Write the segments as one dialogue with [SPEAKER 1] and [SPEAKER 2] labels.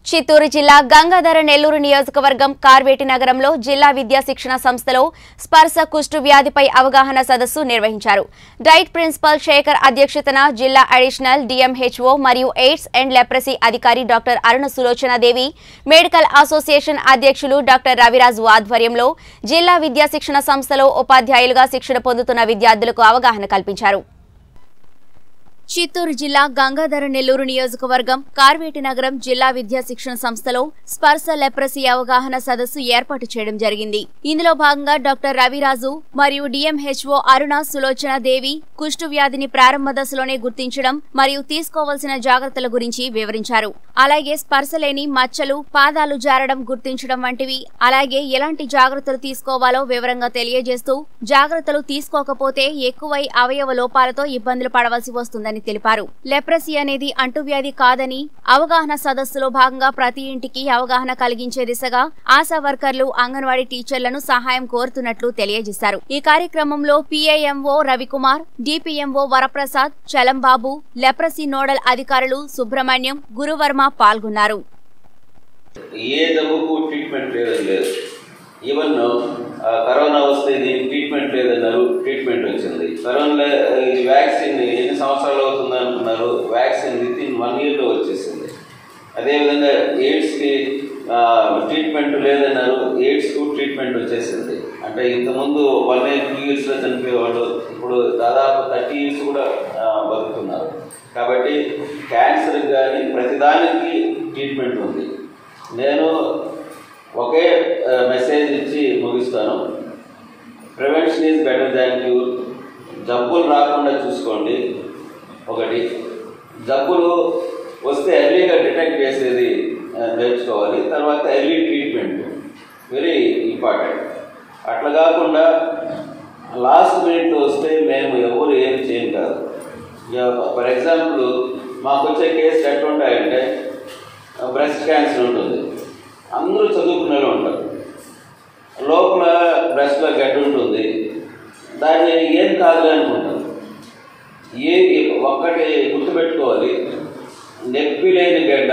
[SPEAKER 1] చిత్తూరు జిల్లా గంగాధర నెల్లూరు నియోజకవర్గం కార్వేటి నగరంలో జిల్లా విద్యా శిక్షణ సంస్థలో స్పర్శ కుష్టు వ్యాధిపై అవగాహన సదస్సు నిర్వహించారు డైట్ ప్రిన్సిపల్ శేఖర్ అధ్యక్షతన జిల్లా అడిషనల్ డిఎంహెచ్ఓ మరియు ఎయిడ్స్ అండ్ లెప్రసీ అధికారి doctor Aruna Sulochanadevi medical association అధ్యక్షులు డాక్టర్ రవిరాజు ఆధ్వర్యంలో జిల్లా విద్యా శిక్షణ సంస్థలో ఉపాధ్యాయులుగా శిక్షణ పొందుతున్న విద్యార్థులకు అవగాహన కల్పించారు చిత్తూరు జిల్లా గంగాధర నెల్లూరు నియోజకవర్గం కార్వేటి నగరం జిల్లా విద్యా శిక్షణ సంస్థలో స్పర్శ లెప్రసీ అవగాహన సదస్సు ఏర్పాటు చేయడం జరిగింది ఇందులో భాగంగా డాక్టర్ రవిరాజు మరియు డిఎంహెచ్ఓ అరుణ సులోచన దేవి కుష్టు వ్యాధిని ప్రారంభ దశలోనే గుర్తించడం మరియు తీసుకోవాల్సిన జాగ్రత్తల గురించి వివరించారు అలాగే స్పర్శ లేని మచ్చలు పాదాలు జారడం గుర్తించడం వంటివి అలాగే ఎలాంటి జాగ్రత్తలు తీసుకోవాలో వివరంగా తెలియజేస్తూ జాగ్రత్తలు తీసుకోకపోతే ఎక్కువై అవయవ లోపాలతో ఇబ్బందులు పడవలసి వస్తుందని తెలిపారు లెప్రసీ అనేది అంటువ్యాధి కాదని అవగాహన సదస్సులో భాగంగా ప్రతి ఇంటికి అవగాహన కలిగించే దిశగా ఆశా వర్కర్లు అంగన్వాడీ టీచర్లను సహాయం కోరుతున్నట్లు తెలియజేశారు ఈ కార్యక్రమంలో PIMO Ravikumar DPMO Varaprasad Chalambabu leprosy nodal అధికారులు సుబ్రహ్మణ్యం గురువర్మ పాల్గొన్నారు
[SPEAKER 2] ఏ జబ్బుకు ట్రీట్మెంట్ లేదని లేదు ఈవెన్ ఆ, కరోనా వస్తే దీనికి ట్రీట్మెంట్ లేదన్నారు ట్రీట్మెంట్ వచ్చింది కరోనా ఇది వ్యాక్సిన్ ఎన్ని సంవత్సరాలు అవుతుంది అనుకున్నారు వ్యాక్సిన్ విత్ ఇన్ వన్ ఇయర్లో వచ్చేసింది అదేవిధంగా ఎయిడ్స్కి ఆ, ట్రీట్మెంట్ లేదన్నారు ఎయిడ్స్కు ట్రీట్మెంట్ వచ్చేసింది అంటే ఇంతకుముందు వన్ ఇయర్ టూ ఇయర్స్లో చనిపోయేవాళ్ళు ఇప్పుడు దాదాపు థర్టీ ఇయర్స్ కూడా ఆ, బతుకుతున్నారు కాబట్టి క్యాన్సర్కి కానీ ప్రతిదానికి ట్రీట్మెంట్ ఉంది నేను ఒకే ఆ, మెసేజ్ ఇచ్చి ముగిస్తాను prevention is better than cure జబ్బులు రాకుండా చూసుకోండి ఒకటి జబ్బులు వస్తే ఎర్లీగా డిటెక్ట్ చేసేది ఆ, నేర్చుకోవాలి తర్వాత ఎర్లీ ట్రీట్మెంట్ వెరీ ఇంపార్టెంట్ అట్లా కాకుండా లాస్ట్ మినిట్ వస్తే మేము ఎవరు ఏం చేయం కాదు ఫర్ ఎగ్జాంపుల్ మాకు వచ్చే కేసులు ఎట్లుంటాయంటే బ్రెస్ట్ క్యాన్సర్ ఉంటుంది అందరూ చదువుకునే వాళ్ళు ఉంటారు లోపల బ్రెస్ట్లో గడ్డ ఉంటుంది దాన్ని ఏం కాదు అనుకుంటారు ఏ ఒక్కటి గుర్తుపెట్టుకోవాలి నొప్పి లేని గడ్డ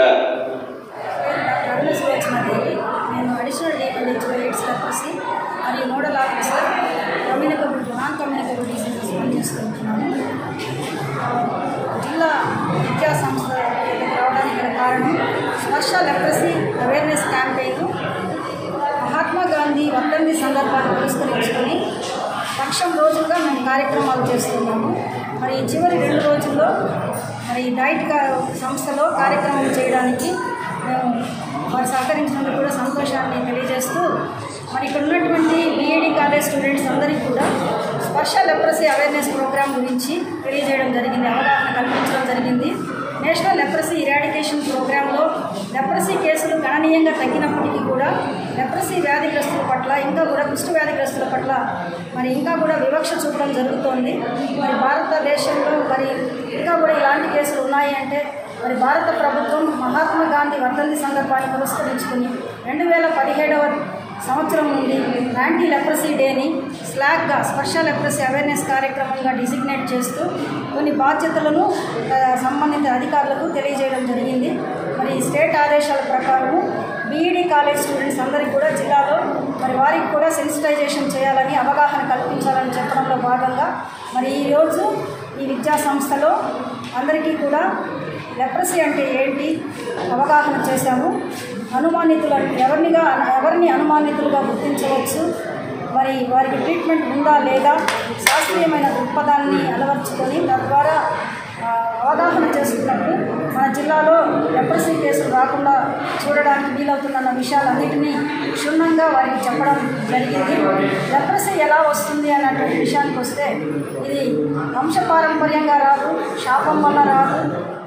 [SPEAKER 3] అరుణ సులోచనాదేవి నేను అడిషనల్ డిఎంహెచ్ఓ ఎయిడ్స్ లెప్రసీ మరియు nodal officer communicable non communicable diseases పనిచేస్తుంటున్నాను ఆ, జిల్లా విద్యా సంస్థ ఇక్కడికి రావడానికి గల కారణం Sparsh leprosy awareness campaign Mahatma Gandhi వర్ధంతి సందర్భాన్ని పురస్కరించుకొని లక్షం రోజులుగా మేము కార్యక్రమాలు చేస్తున్నాము మరి ఈ చివరి రెండు రోజుల్లో మరి డైట్ కా- సంస్థలో కార్యక్రమం చేయడానికి మేము వారు సహకరించినందుకు కూడా సంతోషాన్ని తెలియజేస్తూ మరి ఇక్కడ ఉన్నటువంటి బీఈడి కాలేజ్ స్టూడెంట్స్ అందరికీ కూడా స్పర్శ లెప్రసీ అవేర్నెస్ ప్రోగ్రామ్ గురించి తెలియజేయడం జరిగింది అవగాహన కల్పించడం జరిగింది నేషనల్ లెప్రసీ ఇరాడికేషన్ ప్రోగ్రాంలో లెప్రసీ కేసులు గణనీయంగా తగ్గినప్పటికీ కూడా లెప్రసీ వ్యాధిగ్రస్తుల పట్ల ఇంకా కూడా కుష్టు వ్యాధిగ్రస్తుల పట్ల మరి ఇంకా కూడా వివక్ష చూపడం జరుగుతోంది మరి భారతదేశంలో మరి ఇంకా కూడా ఇలాంటి కేసులు ఉన్నాయి అంటే మరి భారత ప్రభుత్వం మహాత్మా గాంధీ వర్ధంతి సందర్భాన్ని పురస్కరించుకుని రెండు వేల పదిహేడవ సంవత్సరం నుండి యాంటీ లెప్రసీ డేని స్లాగ్గా స్పర్శ లెప్రసీ అవేర్నెస్ కార్యక్రమంగా డిసిగ్నేట్ చేస్తూ కొన్ని బాధ్యతలను ఆ, సంబంధిత అధికారులకు తెలియజేయడం జరిగింది మరి స్టేట్ ఆదేశాల ప్రకారము బీఈడీ కాలేజ్ స్టూడెంట్స్ అందరికీ కూడా జిల్లాలో మరి వారికి కూడా సెన్సిటైజేషన్ చేయాలని అవగాహన కల్పించాలని చెప్పడంలో భాగంగా మరి ఈరోజు ఈ విద్యా సంస్థలో అందరికీ కూడా లెప్రసీ అంటే ఏంటి అవగాహన చేశాము అనుమానితులు ఎవరినిగా ఎవరిని అనుమానితులుగా గుర్తించవచ్చు మరి వారికి ట్రీట్మెంట్ ఉందా లేదా శాస్త్రీయమైన దృక్పథాన్ని అలవర్చుకొని తద్వారా ఆ, అవగాహన చేసుకున్నప్పుడు మన జిల్లాలో లెప్రసీ కేసులు రాకుండా చూడడానికి వీలవుతున్న విషయాలన్నింటినీ క్షుణ్ణంగా వారికి చెప్పడం జరిగింది లెప్రసీ ఎలా వస్తుంది అన్నటువంటి విషయానికి వస్తే ఇది వంశపారంపర్యంగా రాదు శాపం వల్ల రాదు